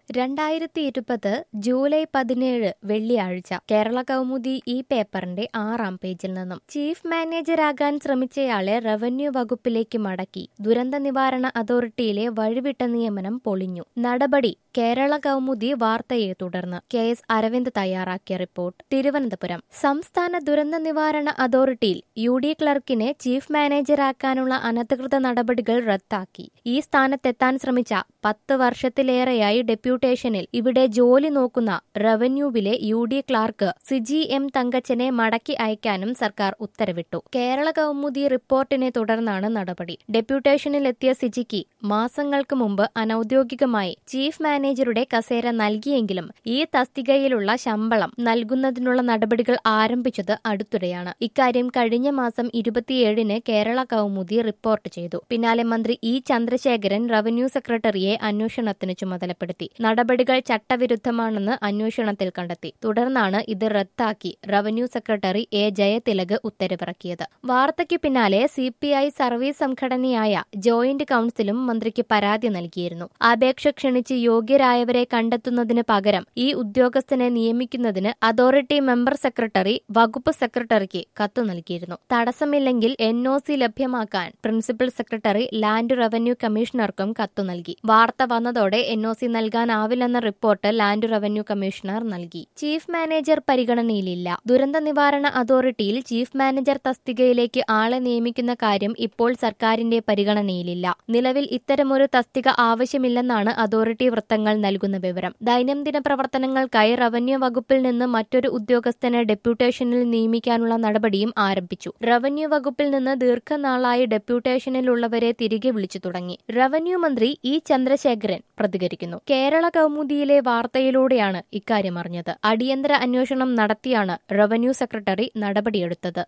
രണ്ടായിരത്തി ഇരുപത് ജൂലൈ പതിനേഴ് വെള്ളിയാഴ്ച കേരള കൗമുദി ഈ പേപ്പറിന്റെ ആറാം പേജിൽ നിന്നും ചീഫ് മാനേജരാകാൻ ശ്രമിച്ചയാളെ റവന്യൂ വകുപ്പിലേക്ക് മടക്കി ദുരന്ത നിവാരണ അതോറിറ്റിയിലെ വഴിവിട്ട നിയമനം പൊളിഞ്ഞു നടപടി കേരള കൗമുദി വാർത്തയെ തുടർന്ന് കെ എസ് അരവിന്ദ് തയ്യാറാക്കിയ റിപ്പോർട്ട് തിരുവനന്തപുരം സംസ്ഥാന ദുരന്ത നിവാരണ അതോറിറ്റിയിൽ യു ഡി ക്ലർക്കിനെ ചീഫ് മാനേജരാക്കാനുള്ള അനധികൃത നടപടികൾ റദ്ദാക്കി ഈ സ്ഥാനത്തെത്താൻ ശ്രമിച്ച പത്ത് വർഷത്തിലേറെയായി ഡെപ്യൂട്ടേഷനിൽ ഇവിടെ ജോലി നോക്കുന്ന റവന്യൂവിലെ U D clerk Siji M തങ്കച്ചനെ മടക്കി അയക്കാനും സർക്കാർ ഉത്തരവിട്ടു കേരള കൗമുദി റിപ്പോർട്ടിനെ തുടർന്നാണ് നടപടി ഡെപ്യൂട്ടേഷനിലെത്തിയ സിജിക്ക് മാസങ്ങൾക്ക് മുമ്പ് അനൌദ്യോഗികമായി ചീഫ് മാനേജറുടെ കസേര നൽകിയെങ്കിലും ഈ തസ്തികയിലുള്ള ശമ്പളം നൽകുന്നതിനുള്ള നടപടികൾ ആരംഭിച്ചത് അടുത്തിടെയാണ് ഇക്കാര്യം കഴിഞ്ഞ മാസം ഇരുപത്തിയേഴിന് കേരള കൗമുദി റിപ്പോർട്ട് ചെയ്തു പിന്നാലെ മന്ത്രി ഇ ചന്ദ്രശേഖരൻ റവന്യൂ സെക്രട്ടറിയെ അന്വേഷണത്തിന് ചുമതലപ്പെടുത്തി നടപടികൾ ചട്ടവിരുദ്ധമാണെന്ന് അന്വേഷണത്തിൽ കണ്ടെത്തി തുടർന്നാണ് ഇത് റദ്ദാക്കി റവന്യൂ സെക്രട്ടറി എ ജയതിലക് ഉത്തരവിറക്കിയത് വാർത്തയ്ക്ക് പിന്നാലെ C P I service joint ജോയിന്റ് കൌൺസിലും മന്ത്രിക്ക് പരാതി നൽകിയിരുന്നു അപേക്ഷ ക്ഷണിച്ച് യോഗ്യരായവരെ കണ്ടെത്തുന്നതിന് പകരം ഈ ഉദ്യോഗസ്ഥനെ നിയമിക്കുന്നതിന് അതോറിറ്റി മെമ്പർ സെക്രട്ടറി വകുപ്പ് സെക്രട്ടറിക്ക് കത്തു നൽകിയിരുന്നു തടസ്സമില്ലെങ്കിൽ എൻ ഒ സി ലഭ്യമാക്കാൻ പ്രിൻസിപ്പൽ സെക്രട്ടറി ലാൻഡ് റവന്യൂ കമ്മീഷണർക്കും കത്തു നൽകി വാർത്ത വന്നതോടെ എൻ ഒ സി നൽകാനാവില്ലെന്ന റിപ്പോർട്ട് ലാൻഡ് റവന്യൂ കമ്മീഷണർ നൽകി ചീഫ് മാനേജർ പരിഗണനയിലില്ല ദുരന്ത നിവാരണ അതോറിറ്റിയിൽ ചീഫ് മാനേജർ തസ്തികയിലേക്ക് ആളെ നിയമിക്കുന്ന കാര്യം ഇപ്പോൾ സർക്കാരിന്റെ പരിഗണനയിലില്ല നിലവിൽ ഇത്തരമൊരു തസ്തിക ആവശ്യമില്ലെന്നാണ് അതോറിറ്റി വൃത്തങ്ങൾ നൽകുന്ന വിവരം ദൈനംദിന പ്രവർത്തനങ്ങൾക്കായി റവന്യൂ വകുപ്പിൽ നിന്ന് മറ്റൊരു ഉദ്യോഗസ്ഥനെ ഡെപ്യൂട്ടേഷനിൽ നിയമിക്കാനുള്ള നടപടിയും ആരംഭിച്ചു റവന്യൂ വകുപ്പിൽ നിന്ന് ദീർഘനാളായി ഡെപ്യൂട്ടേഷനിലുള്ളവരെ തിരികെ വിളിച്ചു തുടങ്ങി റവന്യൂ മന്ത്രി ഇ ചന്ദ്രശേഖരൻ പ്രതികരിക്കുന്നു കേരള കൗമുദിയിലെ വാർത്തയിലൂടെയാണ് ഇക്കാര്യം അറിഞ്ഞത് അടിയന്തര അന്വേഷണം നടത്തിയാണ് റവന്യൂ സെക്രട്ടറി നടപടിയെടുത്തത്